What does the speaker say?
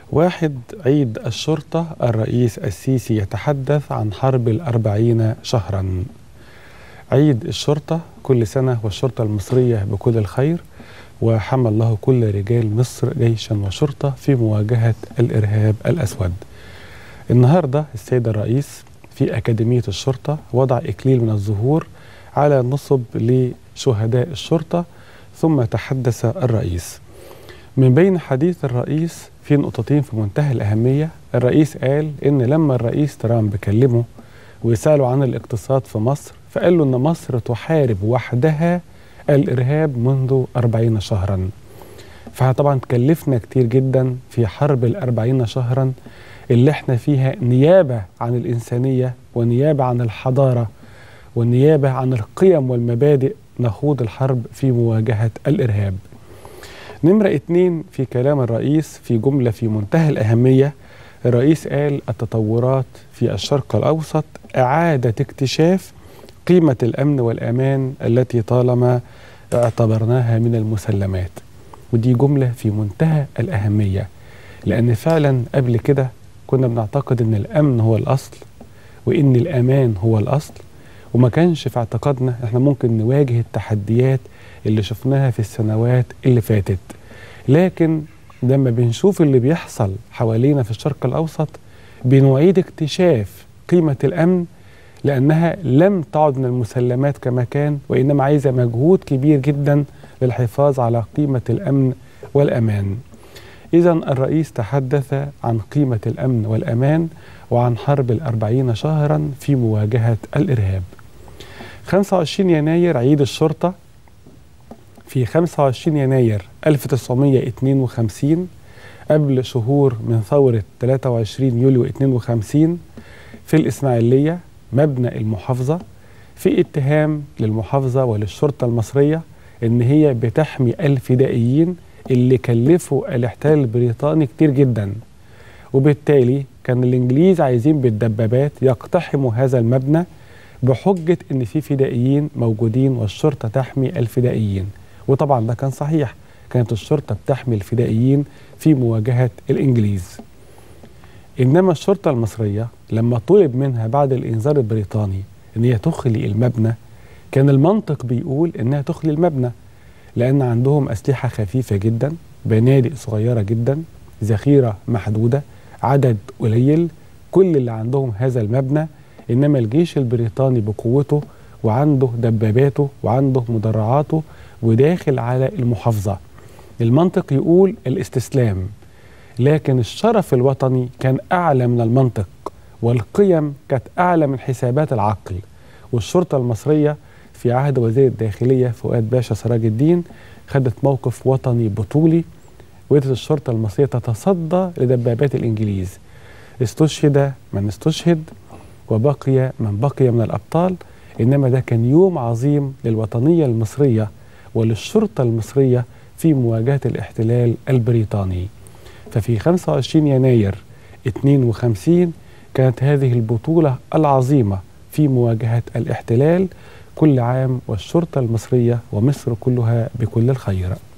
واحد عيد الشرطة الرئيس السيسي يتحدث عن حرب الأربعين شهرا عيد الشرطة كل سنة والشرطة المصرية بكل الخير وحمى الله كل رجال مصر جيشا وشرطة في مواجهة الإرهاب الأسود النهاردة السيد الرئيس في أكاديمية الشرطة وضع إكليل من الزهور على نصب لشهداء الشرطة ثم تحدث الرئيس من بين حديث الرئيس في نقطتين في منتهى الأهمية الرئيس قال إن لما الرئيس ترامب كلمه ويسأله عن الاقتصاد في مصر فقال له إن مصر تحارب وحدها الإرهاب منذ أربعين شهرا فطبعا تكلفنا كتير جدا في حرب الأربعين شهرا اللي احنا فيها نيابة عن الإنسانية ونيابة عن الحضارة والنيابة عن القيم والمبادئ نخوض الحرب في مواجهة الإرهاب نمرة اتنين في كلام الرئيس في جملة في منتهى الأهمية الرئيس قال التطورات في الشرق الأوسط إعادة اكتشاف قيمة الأمن والأمان التي طالما اعتبرناها من المسلمات ودي جملة في منتهى الأهمية لأن فعلا قبل كده كنا بنعتقد أن الأمن هو الأصل وأن الأمان هو الأصل وما كانش في اعتقادنا احنا ممكن نواجه التحديات اللي شفناها في السنوات اللي فاتت لكن لما بنشوف اللي بيحصل حوالينا في الشرق الأوسط بنعيد اكتشاف قيمة الأمن لأنها لم تعد من المسلمات كما كان وإنما عايزة مجهود كبير جدا للحفاظ على قيمة الأمن والأمان إذا الرئيس تحدث عن قيمة الأمن والأمان وعن حرب الأربعين شهرا في مواجهة الإرهاب 25 يناير عيد الشرطة في 25 يناير 1952 قبل شهور من ثورة 23 يوليو 52 في الإسماعيلية مبنى المحافظة في اتهام للمحافظة وللشرطة المصرية إن هي بتحمي الفدائيين اللي كلفوا الاحتلال البريطاني كتير جدا وبالتالي كان الإنجليز عايزين بالدبابات يقتحموا هذا المبنى بحجة إن في فدائيين موجودين والشرطة تحمي الفدائيين وطبعا ده كان صحيح كانت الشرطة بتحمي الفدائيين في مواجهة الإنجليز إنما الشرطة المصرية لما طلب منها بعد الإنذار البريطاني إن هي تخلي المبنى كان المنطق بيقول إنها تخلي المبنى لأن عندهم أسلحة خفيفة جدا بنادق صغيرة جدا ذخيرة محدودة عدد قليل كل اللي عندهم هذا المبنى إنما الجيش البريطاني بقوته وعنده دباباته وعنده مدرعاته وداخل على المحافظة المنطق يقول الاستسلام لكن الشرف الوطني كان أعلى من المنطق والقيم كانت أعلى من حسابات العقل والشرطة المصرية في عهد وزير الداخلية فؤاد باشا سراج الدين خدت موقف وطني بطولي وقدرت الشرطة المصرية تتصدى لدبابات الإنجليز استشهد من استشهد وبقي من بقي من الأبطال إنما ده كان يوم عظيم للوطنية المصرية وللشرطة المصرية في مواجهة الاحتلال البريطاني ففي 25 يناير 52 كانت هذه البطولة العظيمة في مواجهة الاحتلال كل عام والشرطة المصرية ومصر كلها بكل الخير